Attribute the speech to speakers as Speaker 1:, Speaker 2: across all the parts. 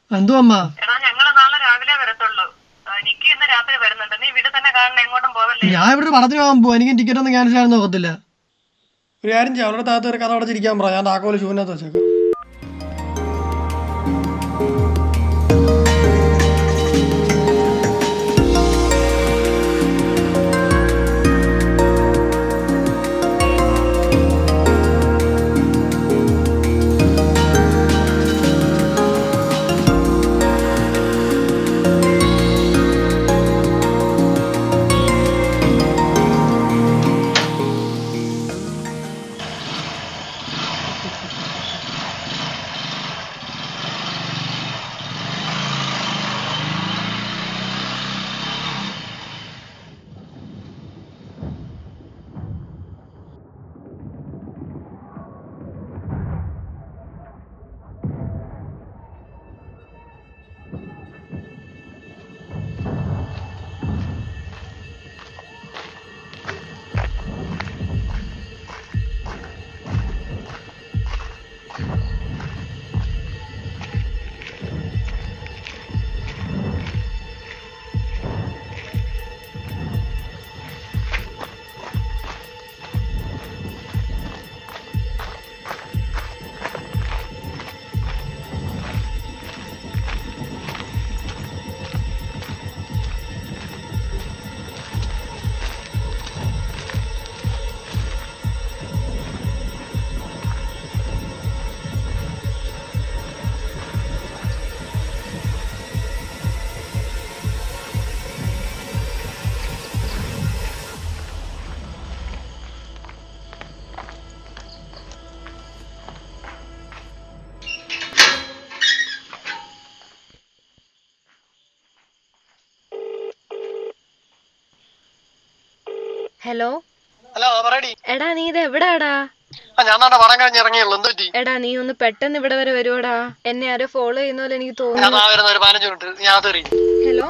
Speaker 1: എന്തോ അമ്മ
Speaker 2: എടാ ഞങ്ങള് നാളെ രാവിലെ വരത്തുള്ളൂ ആ, നിക്കി ഇന്ന് രാത്രി വരുന്നുണ്ട് നീ വീട് തന്നെ കാണണം എങ്ങോട്ടും പോവല്ലേ
Speaker 1: ഞാൻ ഇവിടെ ഒരു പടത്തിന് പോകാൻ പോകും എനിക്ക് ടിക്കറ്റ് ഒന്നും ക്യാൻസൽ ആണെന്ന് നോക്കത്തില്ല ഒരു കാര്യം ചെയ്യാം അവരുടെ താഴത്ത് ഒരു കഥ അടച്ചിരിക്കാൻ പറ ഞാൻ താക്കോല് ഷൂവിനകത്ത് വെച്ചേക്കാം
Speaker 3: ഹലോ
Speaker 1: ഹലോ പറയടി
Speaker 3: എടാ നീ ഇത് എവിടാടാ
Speaker 1: ആ ഞാൻ നാട്ടെ പടം കഴിഞ്ഞ് ഇറങ്ങിയുള്ളൂ എന്ത് പറ്റി
Speaker 3: എടാ നീ ഒന്ന് പെട്ടെന്ന് ഇവിടെ വരെ വരുവാടാ എന്നെ ആരോ ഫോളോ ചെയ്യുന്ന പോലെ എനിക്ക്
Speaker 1: ഞാൻ
Speaker 3: തോന്നുന്നു
Speaker 1: ആ വരുന്ന ഒരു പതിനഞ്ച് മിനിറ്റ് ഞാൻ അത് എറിയും
Speaker 3: ഹലോ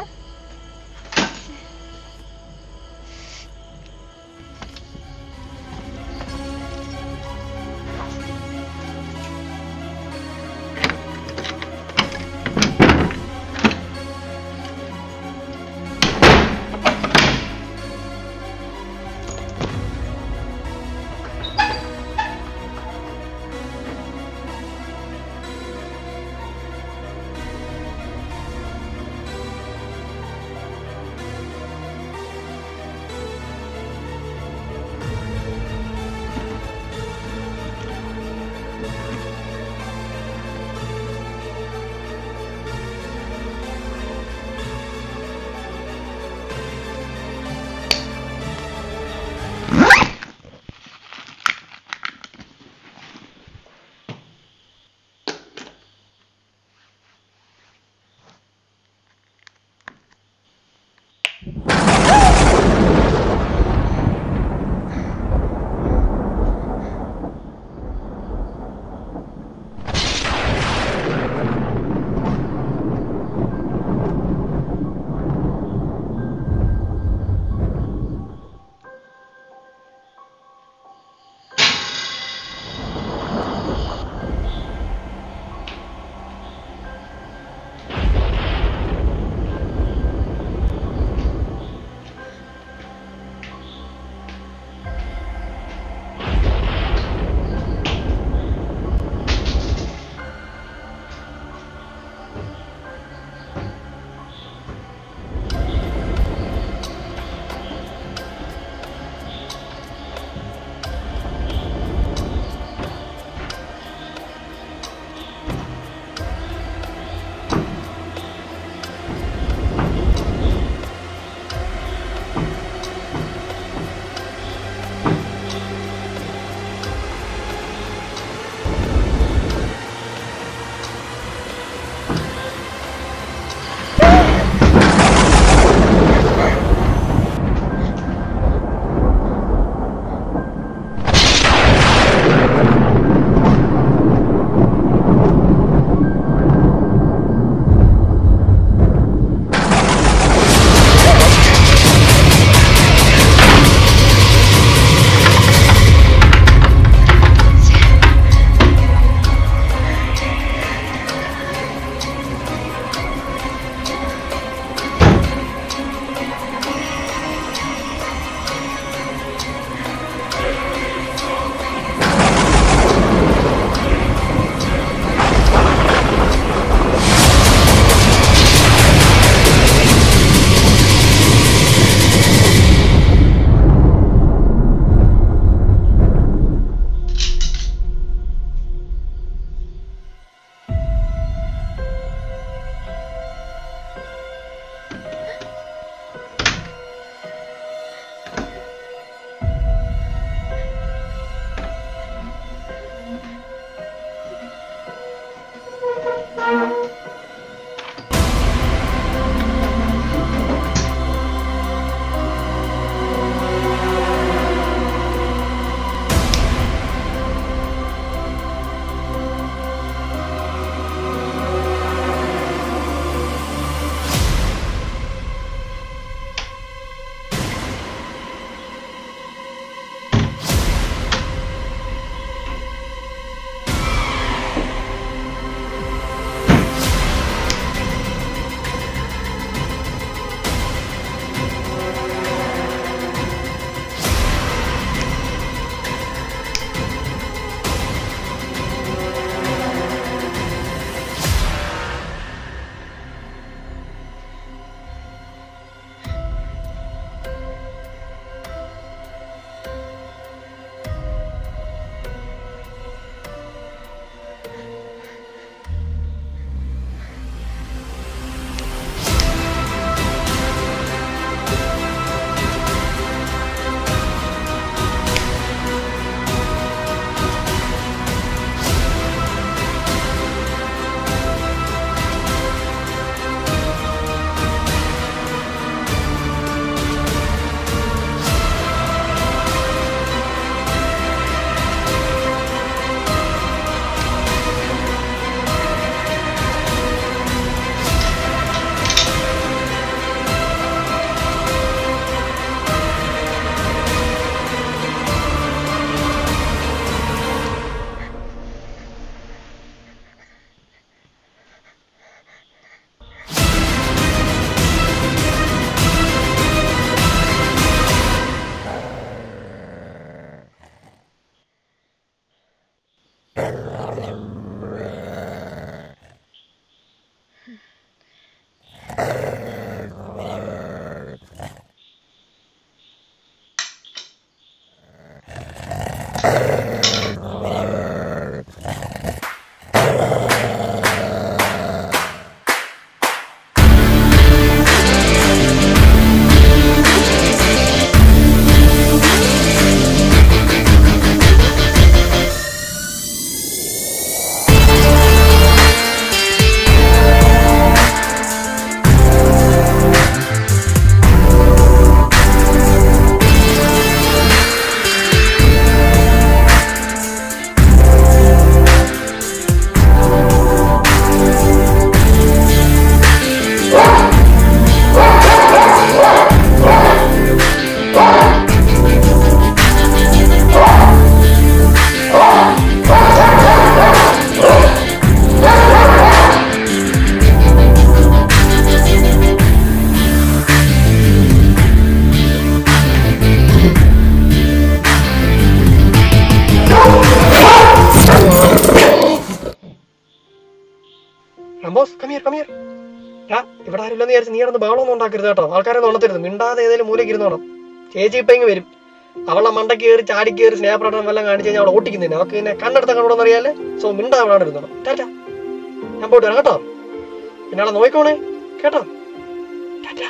Speaker 1: റംബോസ് കമിയർ കമിയർ ആ ഇവിടെ ആരില്ലെന്ന് വിചാരിച്ച് നീ കിടന്ന് ബഹളമൊന്നും ഉണ്ടാക്കരുത് കേട്ടോ ആൾക്കാരെ ഉണർത്തരുത് മിണ്ടാതെ ഏതെങ്കിലും മൂലയ്ക്ക് ഇരുന്നോണം ചേച്ചി ഇപ്പൊ ഇങ്ങ് വരും അവളെ മണ്ടയ്ക്ക് കയറി ചാടി കയറി സ്നേഹപ്രകടനം എല്ലാം കാണിച്ച് കഴിഞ്ഞാൽ അവളെ ഓട്ടിക്കുന്നതിന് അവൾക്ക് പിന്നെ കണ്ണെടുത്ത കണ്ടോന്ന് അറിയാലേ സോ മിണ്ടാ അവിടെ ഇരുന്നോണം ടാറ്റാ ഞാൻ പോയിട്ട് വരാം കേട്ടോ പിന്നെ അവളെ നോക്കിക്കോണേ കേട്ടോ ടാറ്റാ